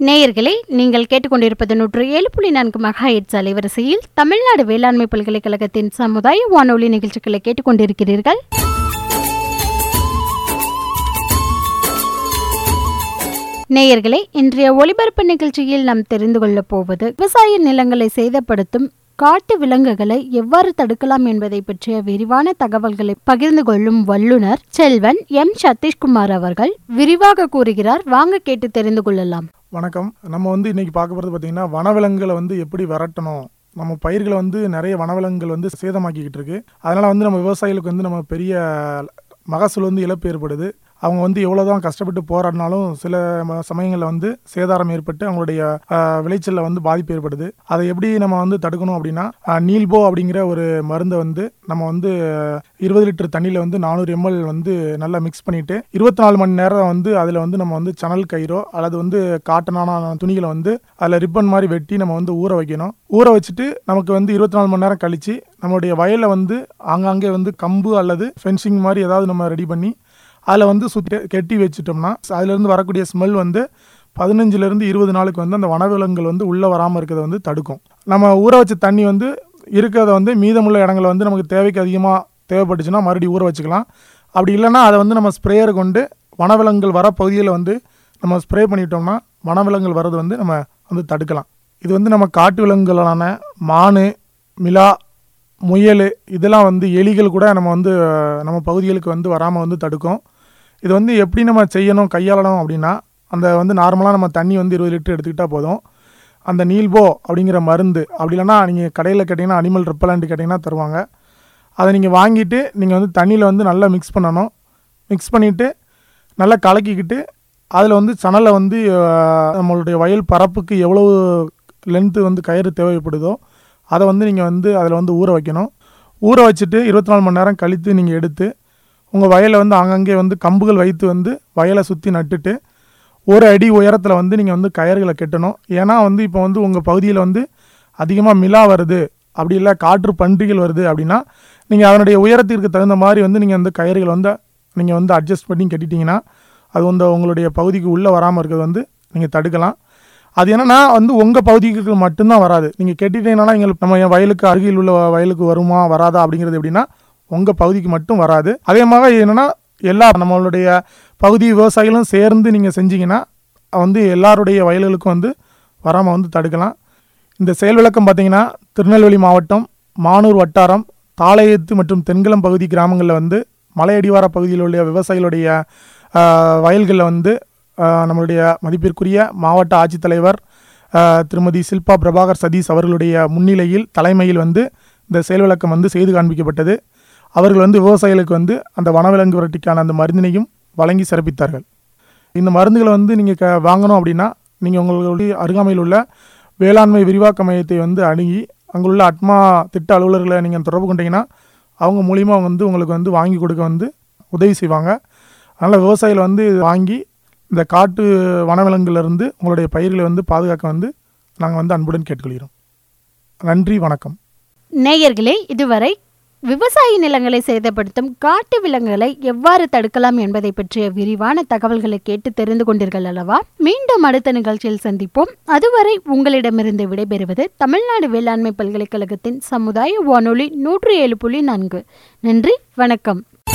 நேயர்களே நீங்கள் கேட்டுக்கொண்டிருப்பது நூற்று ஏழு புள்ளி நான்கு மெகாஹெட்ஸ் அலைவரிசையில் தமிழ்நாடு வேளாண்மை பல்கலைக்கழகத்தின் சமுதாய வானொலி நிகழ்ச்சிகளை கேட்டுக்கொண்டிருக்கிறீர்கள் நேயர்களே இன்றைய ஒளிபரப்பு நிகழ்ச்சியில் நாம் தெரிந்து கொள்ளப் போவது விவசாய நிலங்களை சேதப்படுத்தும் காட்டு விலங்குகளை எவ்வாறு தடுக்கலாம் என்பதை பற்றிய விரிவான தகவல்களை பகிர்ந்து கொள்ளும் வல்லுனர் செல்வன் எம் சதீஷ்குமார் அவர்கள் விரிவாக கூறுகிறார் வாங்க கேட்டு தெரிந்து கொள்ளலாம் வணக்கம் நம்ம வந்து இன்னைக்கு பார்க்க போகிறது பார்த்தீங்கன்னா வனவிலங்குகளை வந்து எப்படி விரட்டணும் நம்ம பயிர்களை வந்து நிறைய வனவிலங்குகள் வந்து சேதமாக்கிக்கிட்டு இருக்கு அதனால வந்து நம்ம விவசாயிகளுக்கு வந்து நம்ம பெரிய மகசூல் வந்து இழப்பு ஏற்படுது அவங்க வந்து எவ்வளோதான் கஷ்டப்பட்டு போராடினாலும் சில ம- சமயங்கள்ல வந்து சேதாரம் ஏற்பட்டு அவங்களுடைய ஆஹ், விளைச்சல்ல வந்து பாதிப்பு ஏற்படுது அதை எப்படி நம்ம வந்து தடுக்கணும் அப்படின்னா ஆஹ், நீல்போ அப்படிங்கிற ஒரு மருந்தை வந்து நம்ம வந்து இருபது லிட்டர் தண்ணியில் வந்து நானூறு எம்எல் வந்து நல்லா மிக்ஸ் பண்ணிட்டு இருபத்தி நாலு மணி நேரம் வந்து அதில் வந்து நம்ம வந்து சணல் கயிறோ அல்லது வந்து காட்டனான துணிகளை வந்து அதில் ரிப்பன் மாதிரி வெட்டி நம்ம வந்து ஊற வைக்கணும் ஊற வச்சுட்டு நமக்கு வந்து இருபத்தி நாலு மணி நேரம் கழிச்சு நம்மளுடைய வயலில் வந்து ஆங்காங்கே வந்து கம்பு அல்லது ஃபென்சிங் மாதிரி ஏதாவது நம்ம ரெடி பண்ணி அதில் வந்து சுற்றி கெட்டி வச்சுட்டோம்னா அதுலேருந்து வரக்கூடிய ஸ்மெல் வந்து பதினஞ்சுலேருந்து இருபது நாளுக்கு வந்து அந்த வனவிலங்குகள் வந்து உள்ளே வராமல் இருக்கிறத வந்து தடுக்கும் நம்ம ஊற வச்ச தண்ணி வந்து இருக்கிறத வந்து மீதமுள்ள இடங்களை வந்து நமக்கு தேவைக்கு அதிகமாக தேவைப்பட்டுச்சுன்னா மறுபடியும் ஊற வச்சுக்கலாம் அப்படி இல்லைன்னா அதை வந்து நம்ம ஸ்ப்ரேயர் கொண்டு வனவிலங்குகள் வர பகுதியில் வந்து நம்ம ஸ்ப்ரே பண்ணிட்டோம்னா வனவிலங்குகள் வர்றது வந்து நம்ம வந்து தடுக்கலாம் இது வந்து நம்ம காட்டு விலங்குகளான மானு மிலா முயல் இதெல்லாம் வந்து எலிகள் கூட நம்ம வந்து அஹ், நம்ம பகுதிகளுக்கு வந்து வராமல் வந்து தடுக்கும் இது வந்து எப்படி நம்ம செய்யணும் கையாளணும் அப்படின்னா அந்த வந்து நார்மலாக நம்ம தண்ணி வந்து இருபது லிட்டர் எடுத்துக்கிட்டால் போதும் அந்த நீல்போ அப்படிங்கிற மருந்து அப்படி இல்லைன்னா நீங்கள் கடையில் கேட்டிங்கன்னா அனிமல் ரிப்பலண்ட் கேட்டிங்கன்னா தருவாங்க அதை நீங்கள் வாங்கிட்டு நீங்கள் வந்து தண்ணியில் வந்து நல்லா மிக்ஸ் பண்ணணும் மிக்ஸ் பண்ணிவிட்டு நல்லா கலக்கிக்கிட்டு அதில் வந்து சணலை வந்து அஹ், நம்மளுடைய வயல் பரப்புக்கு எவ்வளவு லென்த்து வந்து கயிறு தேவைப்படுதோ அதை வந்து நீங்கள் வந்து அதில் வந்து ஊற வைக்கணும் ஊற வச்சுட்டு இருபத்தி நாலு மணி நேரம் கழித்து நீங்கள் எடுத்து உங்கள் வயலை வந்து அங்கங்கே வந்து கம்புகள் வைத்து வந்து வயலை சுற்றி நட்டுட்டு ஒரு அடி உயரத்தில் வந்து நீங்கள் வந்து கயறுகளை கட்டணும் ஏன்னா வந்து இப்போ வந்து உங்கள் பகுதியில் வந்து அதிகமாக மிலா வருது அப்படி இல்லை காற்று பன்றிகள் வருது அப்படின்னா நீங்கள் அதனுடைய உயரத்திற்கு தகுந்த மாதிரி வந்து நீங்கள் வந்து கயிறுகளை வந்து நீங்கள் வந்து அட்ஜஸ்ட் பண்ணி கட்டிட்டீங்கன்னா அது வந்து உங்களுடைய பகுதிக்கு உள்ளே வராமல் இருக்கிறது வந்து நீங்கள் தடுக்கலாம் அது என்னன்னா வந்து உங்கள் பகுதிக்கு மட்டும்தான் வராது நீங்கள் கெட்டிட்டீங்கன்னா எங்களுக்கு நம்ம என் வயலுக்கு அருகில் உள்ள வயலுக்கு வருமா வராதா அப்படிங்கிறது எப்படின்னா உங்கள் பகுதிக்கு மட்டும் வராது அதே மாதிரி என்னன்னா எல்லா நம்மளுடைய பகுதி விவசாயிகளும் சேர்ந்து நீங்கள் செஞ்சீங்கன்னா வந்து எல்லாருடைய வயல்களுக்கும் வந்து வராமல் வந்து தடுக்கலாம் இந்த செயல் விளக்கம் பார்த்தீங்கன்னா திருநெல்வேலி மாவட்டம் மானூர் வட்டாரம் தாளையத்து மற்றும் தென்குளம் பகுதி கிராமங்களில் வந்து மலை அடிவார பகுதியில் உள்ள விவசாயிகளுடைய வயல்களில் வந்து ஆஹ், நம்மளுடைய மதிப்பிற்குரிய மாவட்ட ஆட்சித்தலைவர் ஆஹ், திருமதி சில்பா பிரபாகர் சதீஷ் அவர்களுடைய முன்னிலையில் தலைமையில் வந்து இந்த செயல் விளக்கம் வந்து செய்து காண்பிக்கப்பட்டது அவர்கள் வந்து விவசாயிகளுக்கு வந்து அந்த வனவிலங்கு விரட்டிக்கான அந்த மருந்தினையும் வழங்கி சிறப்பித்தார்கள் இந்த மருந்துகளை வந்து நீங்கள் க வாங்கணும் அப்படின்னா நீங்கள் உங்களுடைய அருகாமையில் உள்ள வேளாண்மை விரிவாக்க மையத்தை வந்து அணுகி அங்குள்ள அட்மா திட்ட அலுவலர்களை நீங்கள் தொடர்பு கொண்டீங்கன்னா அவங்க மூலிமா வந்து உங்களுக்கு வந்து வாங்கி கொடுக்க வந்து உதவி செய்வாங்க அதனால் விவசாயிகள் வந்து இது வாங்கி இந்த காட்டு வனவிலங்குலேருந்து உங்களுடைய பயிர்களை வந்து பாதுகாக்க வந்து நாங்கள் வந்து அன்புடன் கேட்டுக்கொள்கிறோம் நன்றி வணக்கம் நேயர்களே இதுவரை விவசாய நிலங்களை சேதப்படுத்தும் காட்டு விலங்குகளை எவ்வாறு தடுக்கலாம் என்பதை பற்றிய விரிவான தகவல்களை கேட்டு தெரிந்து கொண்டீர்கள் அல்லவா மீண்டும் அடுத்த நிகழ்ச்சியில் சந்திப்போம் அதுவரை உங்களிடமிருந்து விடைபெறுவது தமிழ்நாடு வேளாண்மை பல்கலைக்கழகத்தின் சமுதாய வானொலி நூற்றி ஏழு புள்ளி நான்கு நன்றி வணக்கம்